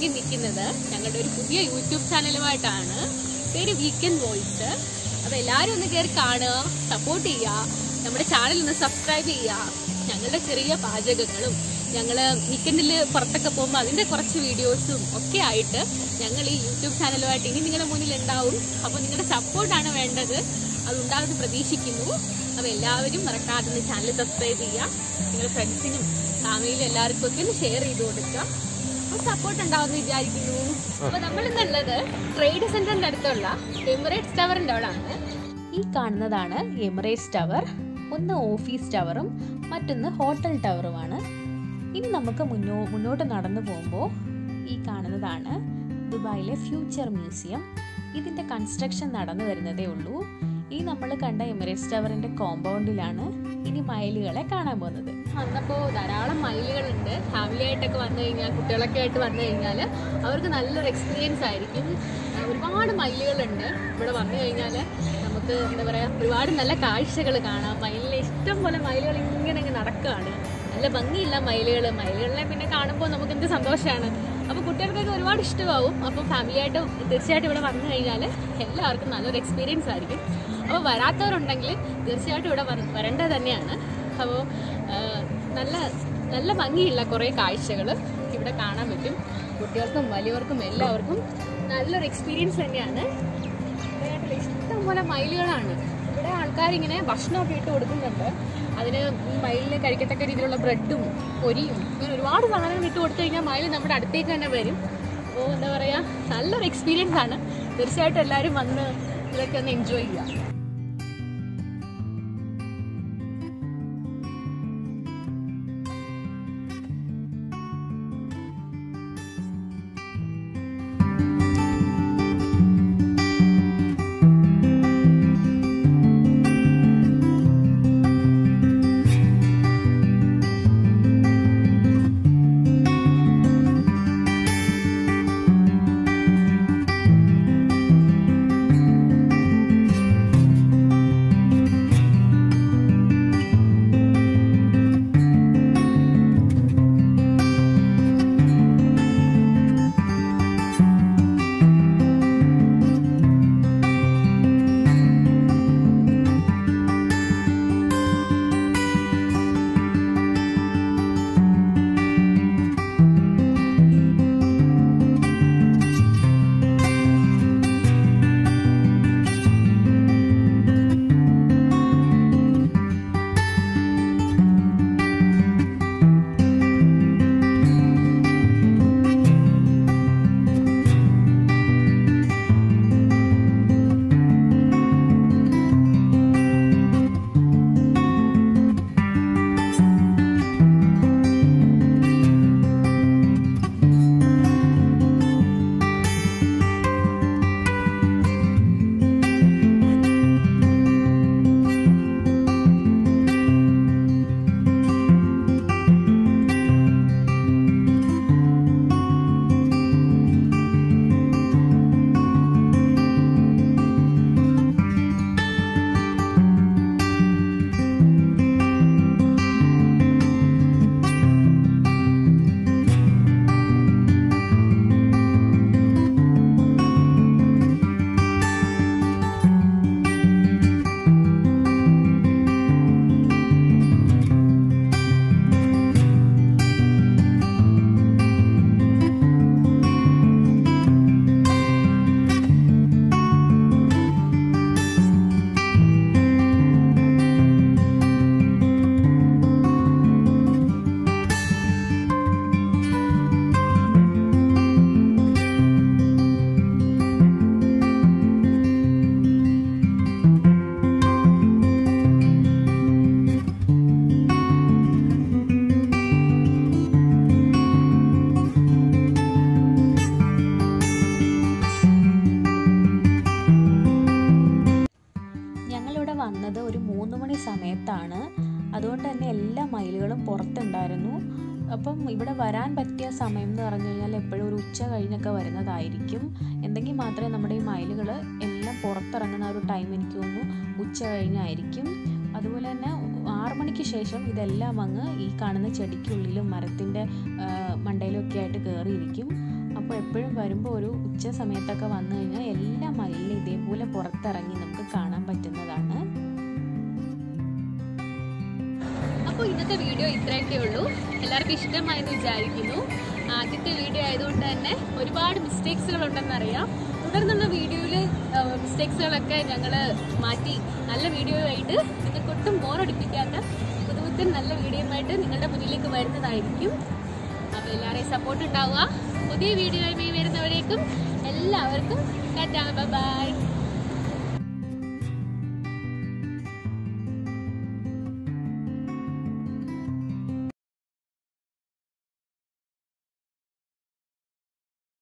ഞാനിപ്പോൾ നിൽക്കുന്നത് ഞങ്ങളുടെ ഒരു പുതിയ യൂട്യൂബ് ചാനലുമായിട്ടാണ് പേര് വീക്കെൻഡ് വോയിസ് അപ്പോൾ എല്ലാവരും ഒന്ന് കയറി കാണുക സപ്പോർട്ട് ചെയ്യുക നമ്മുടെ ചാനൽ ഒന്ന് സബ്സ്ക്രൈബ് ചെയ്യുക ഞങ്ങളുടെ ചെറിയ പാചകങ്ങളും ഞങ്ങൾ വീക്കെൻഡിൽ പുറത്തൊക്കെ പോകുമ്പോൾ അതിൻ്റെ കുറച്ച് വീഡിയോസും ഒക്കെ ആയിട്ട് ഞങ്ങൾ ഈ യൂട്യൂബ് ചാനലുമായിട്ട് ഇനി നിങ്ങളുടെ മുന്നിൽ ഉണ്ടാവും അപ്പോൾ നിങ്ങളുടെ സപ്പോർട്ടാണ് വേണ്ടത് അതുണ്ടാകുമെന്ന് പ്രതീക്ഷിക്കുന്നു അപ്പോൾ എല്ലാവരും മറക്കാതെ ഒന്ന് ചാനൽ സബ്സ്ക്രൈബ് ചെയ്യുക നിങ്ങളുടെ ഫ്രണ്ട്സിനും ഫാമിലിയിലും എല്ലാവർക്കും ഒക്കെ ഒന്ന് ഷെയർ ചെയ്ത് കൊടുക്കുക സപ്പോർട്ട് ഉണ്ടാവുമെന്ന് വിചാരിക്കുന്നു അപ്പോൾ നമ്മൾ ഇന്നുള്ളത് ട്രേഡ് സെന്ററിന്റെ അടുത്തുള്ള എമിറേറ്റ്സ് ടവറിന്റെ അവിടെയാണ് ഈ കാണുന്നതാണ് എമിറേറ്റ്സ് ടവർ ഒന്ന് ഓഫീസ് ടവറും മറ്റൊന്ന് ഹോട്ടൽ ടവറുമാണ് ഇനി നമുക്ക് മുന്നോ മുന്നോട്ട് നടന്നു പോകുമ്പോൾ ഈ കാണുന്നതാണ് ദുബായിലെ ഫ്യൂച്ചർ മ്യൂസിയം ഇതിൻ്റെ കൺസ്ട്രക്ഷൻ നടന്നു വരുന്നതേ ഉള്ളൂ ഈ നമ്മൾ കണ്ട എമിറേറ്റ്സ് ടവറിൻ്റെ കോമ്പൗണ്ടിലാണ് ഇനി മയിലുകളെ കാണാൻ പോകുന്നത് വന്നപ്പോൾ ധാരാളം മയിലുകളുണ്ട് ഫാമിലി ആയിട്ടൊക്കെ വന്നു കഴിഞ്ഞാൽ കുട്ടികളൊക്കെ ആയിട്ട് വന്നു കഴിഞ്ഞാൽ അവർക്ക് നല്ലൊരു എക്സ്പീരിയൻസ് ആയിരിക്കും ആ, ഒരുപാട് മയിലുകളുണ്ട് ഇവിടെ വന്നു കഴിഞ്ഞാൽ നമുക്ക് എന്താ പറയുക ഒരുപാട് നല്ല കാഴ്ചകൾ കാണാം മയിലിനെ ഇഷ്ടം പോലെ മയിലുകൾ ഇങ്ങനെ അങ്ങ് നടക്കുകയാണ് നല്ല ഭംഗിയില്ല മയിലുകൾ മയിലുകളിനെ പിന്നെ കാണുമ്പോൾ നമുക്ക് എന്ത് സന്തോഷമാണ് അപ്പോൾ കുട്ടികൾക്കൊക്കെ ഒരുപാട് ഇഷ്ടമാവും അപ്പോൾ ഫാമിലി ആയിട്ട് തീർച്ചയായിട്ടും ഇവിടെ വന്നു കഴിഞ്ഞാൽ എല്ലാവർക്കും നല്ലൊരു എക്സ്പീരിയൻസ് ആയിരിക്കും അപ്പോൾ വരാത്തവരുണ്ടെങ്കിൽ തീർച്ചയായിട്ടും ഇവിടെ വര- വരേണ്ടത് തന്നെയാണ് അപ്പോൾ നല്ല നല്ല ഭംഗിയുള്ള കുറേ കാഴ്ചകൾ ഇവിടെ കാണാൻ പറ്റും കുട്ടികൾക്കും വലിയവർക്കും എല്ലാവർക്കും നല്ലൊരു എക്സ്പീരിയൻസ് തന്നെയാണ് ഇവിടെയായിട്ടുള്ള ഇഷ്ടംപോലെ മയിലുകളാണ് ഇവിടെ ആൾക്കാരിങ്ങനെ ഭക്ഷണമൊക്കെ ഇട്ട് കൊടുക്കുന്നുണ്ട് അതിന് ഈ മയിലിന് കഴിക്കത്തക്ക രീതിയിലുള്ള ബ്രെഡും പൊരിയും ഇങ്ങനെ ഒരുപാട് സാധനങ്ങൾ ഇട്ട് കൊടുത്തു കഴിഞ്ഞാൽ മയിൽ നമ്മുടെ അടുത്തേക്ക് തന്നെ വരും അപ്പോൾ എന്താ പറയുക നല്ലൊരു എക്സ്പീരിയൻസ് ആണ് തീർച്ചയായിട്ടും എല്ലാവരും വന്ന് ഇതൊക്കെ ഒന്ന് എൻജോയ് ചെയ്യുക ഞങ്ങളിവിടെ വന്നത് ഒരു മൂന്ന് മണി സമയത്താണ് അതുകൊണ്ട് തന്നെ എല്ലാ മയിലുകളും പുറത്തുണ്ടായിരുന്നു അപ്പം ഇവിടെ വരാൻ പറ്റിയ സമയം എന്ന് പറഞ്ഞു കഴിഞ്ഞാൽ എപ്പോഴും ഒരു ഉച്ച കഴിഞ്ഞൊക്കെ വരുന്നതായിരിക്കും എന്തെങ്കിൽ മാത്രമേ നമ്മുടെ ഈ മയിലുകൾ എല്ലാം പുറത്തിറങ്ങുന്ന ആ ഒരു ടൈം എനിക്ക് തോന്നുന്നു ഉച്ച കഴിഞ്ഞായിരിക്കും അതുപോലെ തന്നെ ആറ് മണിക്ക് ശേഷം ഇതെല്ലാം അങ്ങ് ഈ കാണുന്ന ചെടിക്കുള്ളിലും മരത്തിൻ്റെ മണ്ടയിലും ഒക്കെ ആയിട്ട് കയറിയിരിക്കും അപ്പോൾ എപ്പോഴും വരുമ്പോൾ ഒരു ഉച്ച സമയത്തൊക്കെ വന്നു കഴിഞ്ഞാൽ എല്ലാ മയിലും ഇതേപോലെ പുറത്തിറങ്ങി നമുക്ക് കാണാൻ പറ്റുന്നതാണ് അപ്പോൾ ഇന്നത്തെ വീഡിയോ ഇത്രയൊക്കെ ഉള്ളൂ എല്ലാവർക്കും ഇഷ്ടമായെന്ന് വിചാരിക്കുന്നു ആദ്യത്തെ വീഡിയോ ആയതുകൊണ്ട് തന്നെ ഒരുപാട് മിസ്റ്റേക്സുകൾ ഉണ്ടെന്നറിയാം തുടർന്നുള്ള വീഡിയോയിൽ മിസ്റ്റേക്സുകളൊക്കെ ഞങ്ങൾ മാറ്റി നല്ല വീഡിയോ ആയിട്ട് നിങ്ങൾക്ക് ഒട്ടും ബോറടിപ്പിക്കാത്ത പുതുപുത്തൻ നല്ല വീഡിയോയുമായിട്ട് നിങ്ങളുടെ മുന്നിലേക്ക് വരുന്നതായിരിക്കും അപ്പോൾ എല്ലാവരെയും സപ്പോർട്ട് ഉണ്ടാവുക പുതിയ വീഡിയോയുമായി വരുന്നവരേക്കും എല്ലാവർക്കും ടാറ്റാ ബൈ